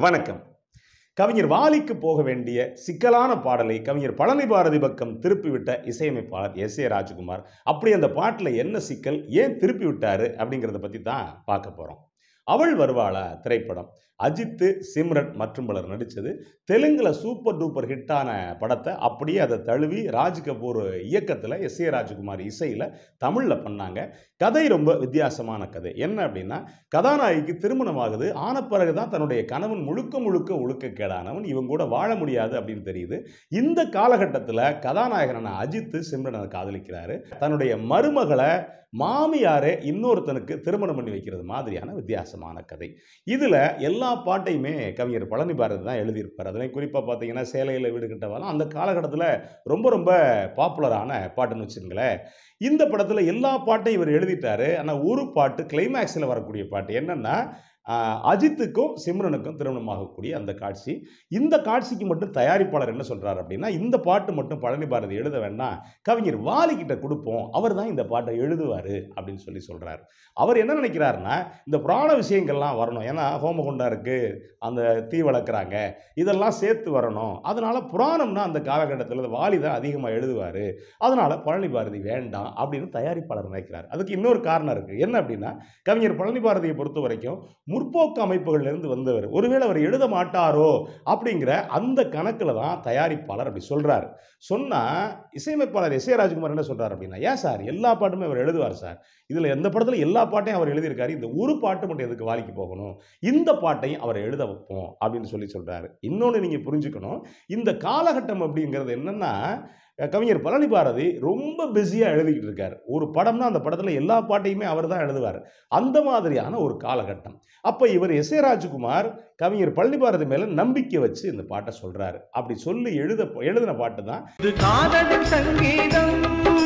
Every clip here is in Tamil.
வணக்கம் கவிஞர் வாலிக்கு போக வேண்டிய சிக்கலான பாடலை கவிஞர் பழனி பாரதி பக்கம் திருப்பிவிட்ட இசையமைப்பாளர் எஸ் ஏ ராஜ்குமார் அப்படி அந்த பாட்டில் என்ன சிக்கல் ஏன் திருப்பி விட்டாரு அப்படிங்கிறத பற்றி தான் பார்க்க போகிறோம் அவள் வருவாளா திரைப்படம் அஜித்து சிம்ரன் மற்றும் பலர் நடித்தது தெலுங்குல சூப்பர் டூப்பர் ஹிட்டான படத்தை அப்படியே அதை தழுவி ராஜ் கபூர் இயக்கத்தில் எஸ் ஏ ராஜ்குமார் இசையில் தமிழில் பண்ணாங்க கதை ரொம்ப வித்தியாசமான கதை என்ன அப்படின்னா கதாநாயகிக்கு திருமணம் ஆகுது ஆன பிறகு தான் தன்னுடைய கணவன் முழுக்க முழுக்க ஒழுக்கக்கேடானவன் இவன் கூட வாழ முடியாது அப்படின்னு தெரியுது இந்த காலகட்டத்தில் கதாநாயகனான அஜித் சிம்ரனை காதலிக்கிறாரு தன்னுடைய மருமகளை மாமியாரே இன்னொருத்தனுக்கு திருமணம் பண்ணி வைக்கிறது மாதிரியான வித்தியாசமான கதை இதில் எல்லா பாட்டையுமே கவிஞர் பழனி பாரதி தான் எழுதியிருப்பார் அதனை குறிப்பாக பார்த்தீங்கன்னா சேலையில் வீடு கட்டவாலும் அந்த காலகட்டத்தில் ரொம்ப ரொம்ப பாப்புலரான பாட்டுன்னு வச்சுங்களேன் இந்த படத்தில் எல்லா பாட்டையும் இவர் எழுதிட்டாரு ஆனால் ஒரு பாட்டு கிளைமேக்ஸில் வரக்கூடிய பாட்டு என்னென்னா ஆஹ், அஜித்துக்கும் சிம்ரனுக்கும் திருமணமாகக்கூடிய அந்த காட்சி இந்த காட்சிக்கு மட்டும் தயாரிப்பாளர் என்ன சொல்றாரு அப்படின்னா இந்த பாட்டு மட்டும் பழனி பாரதி எழுத வேண்டாம் கவிஞர் வாலி கிட்ட கொடுப்போம் அவர் தான் இந்த பாட்டை எழுதுவார் அப்படின்னு சொல்லி சொல்றாரு அவர் என்ன நினைக்கிறாருன்னா இந்த புராண விஷயங்கள்லாம் வரணும் ஏன்னா ஹோமகுண்டா இருக்கு அந்த தீ வளர்க்குறாங்க இதெல்லாம் சேர்த்து வரணும் அதனால புராணம்னா அந்த காலகட்டத்தில் வாலி தான் அதிகமாக எழுதுவார் அதனால பழனி பாரதி வேண்டாம் அப்படின்னு தயாரிப்பாளர் நினைக்கிறார் அதுக்கு இன்னொரு காரணம் இருக்கு என்ன அப்படின்னா கவிஞர் பழனி பாரதியை பொறுத்த வரைக்கும் முற்போக்கு அமைப்புகள்லேருந்து வந்தவர் ஒருவேளை அவர் எழுத மாட்டாரோ அப்படிங்கிற அந்த கணக்கில் தான் தயாரிப்பாளர் அப்படி சொல்றாரு சொன்னா இசையமைப்பாளர் எஸ் ஏ ராஜ்குமார் என்ன சொல்றாரு அப்படின்னா ஏன் சார் எல்லா பாட்டுமே அவர் எழுதுவார் சார் இதுல எந்த படத்துல எல்லா பாட்டையும் அவர் எழுதியிருக்காரு இந்த ஒரு பாட்டு மட்டும் எதுக்கு வாலிக்கு போகணும் இந்த பாட்டையும் அவர் எழுத வைப்போம் அப்படின்னு சொல்லி சொல்றாரு இன்னொன்று நீங்க புரிஞ்சுக்கணும் இந்த காலகட்டம் அப்படிங்கிறது என்னன்னா கவிஞர் பழனி பாரதி ரொம்ப பிஸியாக எழுதிக்கிட்டு இருக்காரு ஒரு படம்னா அந்த படத்தில் எல்லா பாட்டையுமே அவர் தான் எழுதுவார் அந்த மாதிரியான ஒரு காலகட்டம் அப்போ இவர் எஸ் ஏ ராஜ்குமார் கவிஞர் பழனி பாரதி மேலே நம்பிக்கை வச்சு இந்த பாட்டை சொல்கிறாரு அப்படி சொல்லி எழுத எழுதின பாட்டு தான் இது காதலின் சங்கீதம்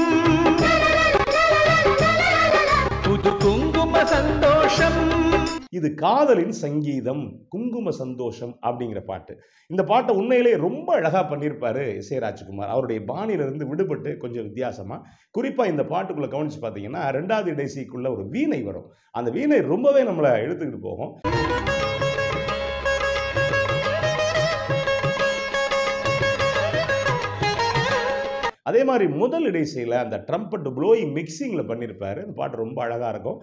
புது குங்கும சந்தோஷம் இது காதலின் சங்கீதம் குங்கும சந்தோஷம் அப்படிங்கிற பாட்டு இந்த பாட்டை உண்மையிலேயே ரொம்ப அழகாக பண்ணியிருப்பாரு எஸ் ஏ ராஜ்குமார் அவருடைய பாணியிலிருந்து விடுபட்டு கொஞ்சம் வித்தியாசமாக குறிப்பாக இந்த பாட்டுக்குள்ளே கவனித்து பார்த்தீங்கன்னா ரெண்டாவது இடைசிக்குள்ள ஒரு வீணை வரும் அந்த வீணை ரொம்பவே நம்மளை இழுத்துக்கிட்டு போகும் அதே மாதிரி முதல் இடைசையில் அந்த ட்ரம்பட் ப்ளோயிங் மிக்சிங்கில் பண்ணியிருப்பாரு அந்த பாட்டு ரொம்ப அழகாக இருக்கும்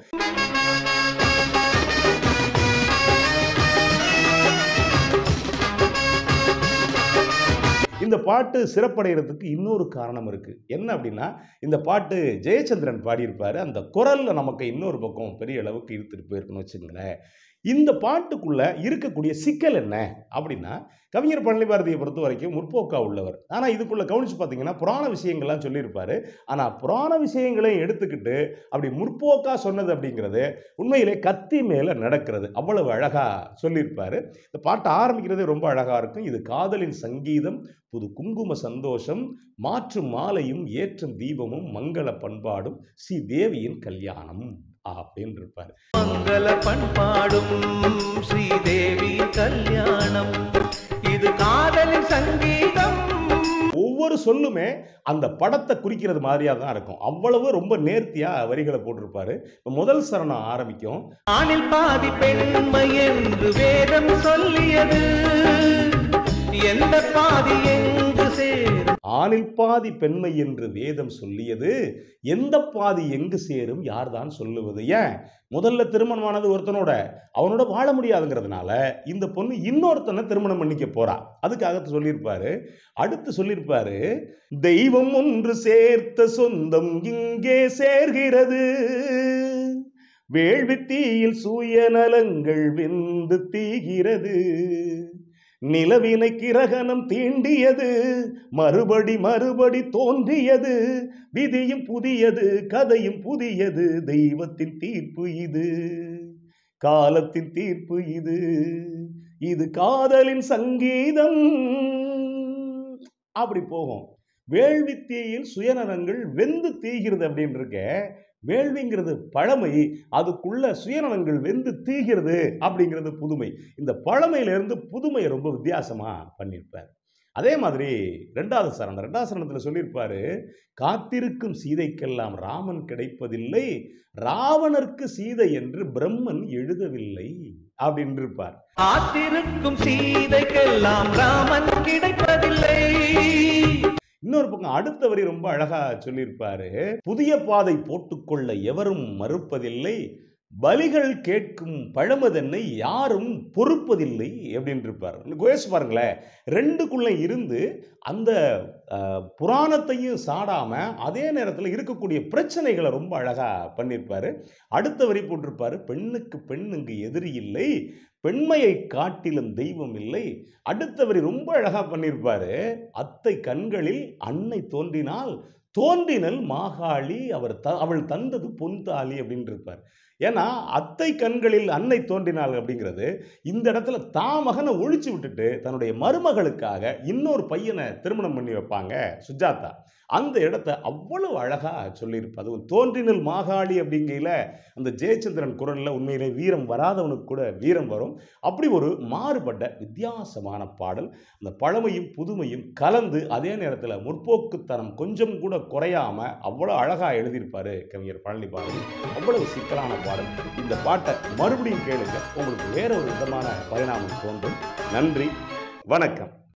இந்த பாட்டு சிறப்படைகிறதுக்கு இன்னொரு காரணம் இருக்கு என்ன அப்படின்னா இந்த பாட்டு ஜெயச்சந்திரன் பாடியிருப்பாரு அந்த குரல்ல நமக்கு இன்னொரு பக்கம் பெரிய அளவுக்கு இழுத்துட்டு போயிருக்குன்னு வச்சுங்களேன் இந்த பாட்டுக்குள்ள இருக்கக்கூடிய சிக்கல் என்ன அப்படின்னா கவிஞர் பழனி பாரதியை பொறுத்த வரைக்கும் முற்போக்கா உள்ளவர் ஆனால் இதுக்குள்ள கவனிச்சு பார்த்தீங்கன்னா புராண விஷயங்கள்லாம் சொல்லியிருப்பாரு ஆனால் புராண விஷயங்களையும் எடுத்துக்கிட்டு அப்படி முற்போக்கா சொன்னது அப்படிங்கிறது உண்மையிலே கத்தி மேலே நடக்கிறது அவ்வளவு அழகா சொல்லியிருப்பாரு இந்த பாட்டு ஆரம்பிக்கிறதே ரொம்ப அழகா இருக்கும் இது காதலின் சங்கீதம் புது குங்கும சந்தோஷம் மாற்றும் மாலையும் ஏற்றும் தீபமும் மங்கள பண்பாடும் ஸ்ரீ தேவியின் கல்யாணம் அப்படின்னு இருப்பார் மங்கள பண்பாடும் ஸ்ரீதேவி கல்யாணம் இது காதலின் சங்கீதம் ஒவ்வொரு சொல்லுமே அந்த படத்தை குறிக்கிறது மாதிரியா தான் இருக்கும் அவ்வளவு ரொம்ப நேர்த்தியா வரிகளை போட்டிருப்பாரு இப்ப முதல் சரணம் ஆரம்பிக்கும் ஆணில் பாதி பெண்மை என்று வேதம் சொல்லியது எந்த பாதி எங்கு சேரும் ஆணில் பாதி பெண்மை என்று வேதம் சொல்லியது எந்த பாதி எங்கு சேரும் யார்தான் சொல்லுவது ஏன் முதல்ல திருமணமானது ஒருத்தனோட அவனோட வாழ முடியாதுங்கிறதுனால இந்த பொண்ணு இன்னொருத்தனை திருமணம் பண்ணிக்க போறா அதுக்காக சொல்லியிருப்பாரு அடுத்து சொல்லியிருப்பாரு தெய்வம் ஒன்று சேர்த்த சொந்தம் இங்கே சேர்கிறது வேள்வி தீயில் சுயநலங்கள் வெந்து தீகிறது நிலவினை கிரகணம் தீண்டியது மறுபடி மறுபடி தோன்றியது விதியும் புதியது கதையும் புதியது தெய்வத்தின் தீர்ப்பு இது காலத்தின் தீர்ப்பு இது இது காதலின் சங்கீதம் அப்படி போகும் வேள்வி தீயில் சுயநலங்கள் வெந்து தீகிறது அப்படின்னு இருக்க வேள்விங்கிறது பழமை அதுக்குள்ள சுயநலங்கள் வெந்து தீகிறது அப்படிங்கிறது புதுமை இந்த பழமையிலிருந்து புதுமையை ரொம்ப வித்தியாசமா பண்ணியிருப்பார் அதே மாதிரி ரெண்டாவது சரணம் ரெண்டாவது சரணத்தில் சொல்லியிருப்பாரு காத்திருக்கும் சீதைக்கெல்லாம் ராமன் கிடைப்பதில்லை ராவணர்க்கு சீதை என்று பிரம்மன் எழுதவில்லை அப்படின்னு இருப்பார் காத்திருக்கும் சீதைக்கெல்லாம் ராமன் கிடைப்பதில்லை இன்னொரு பக்கம் அடுத்த வரி ரொம்ப அழகா சொல்லியிருப்பாரு புதிய பாதை போட்டுக்கொள்ள எவரும் மறுப்பதில்லை பலிகள் கேட்கும் பழமதென்னை யாரும் பொறுப்பதில்லை அப்படின்னு இருப்பார் கோயஸ் பாருங்களேன் ரெண்டுக்குள்ள இருந்து அந்த அஹ், புராணத்தையும் சாடாம அதே நேரத்தில் இருக்கக்கூடிய பிரச்சனைகளை ரொம்ப அழகா பண்ணியிருப்பாரு அடுத்த வரி போட்டிருப்பாரு பெண்ணுக்கு பெண் இங்கு எதிரி இல்லை பெண்மையை காட்டிலும் தெய்வம் இல்லை அடுத்த வரி ரொம்ப அழகா பண்ணியிருப்பாரு அத்தை கண்களில் அன்னை தோன்றினால் தோன்றினல் மாகாளி அவர் த அவள் தந்தது பொன்தாலி அப்படின்னு இருப்பார் ஏன்னா அத்தை கண்களில் அன்னை தோன்றினாள் அப்படிங்கிறது இந்த இடத்துல தான் மகனை ஒழிச்சு விட்டுட்டு தன்னுடைய மருமகளுக்காக இன்னொரு பையனை திருமணம் பண்ணி வைப்பாங்க சுஜாதா அந்த இடத்த அவ்வளவு அழகா சொல்லியிருப்பா அதுவும் தோன்றினல் மாகாளி அப்படிங்கையில அந்த ஜெயச்சந்திரன் குரல்ல உண்மையிலே வீரம் வராதவனுக்கு கூட வீரம் வரும் அப்படி ஒரு மாறுபட்ட வித்தியாசமான பாடல் அந்த பழமையும் புதுமையும் கலந்து அதே நேரத்தில் முற்போக்குத்தனம் கொஞ்சம் கூட குறையாம அவ்வளோ அழகா எழுதியிருப்பாரு கவிஞர் பழனி பாரதி அவ்வளவு சிக்கலான பாடல் இந்த பாட்டை மறுபடியும் கேளுங்க உங்களுக்கு வேற ஒரு விதமான பரிணாமம் தோன்றும் நன்றி வணக்கம்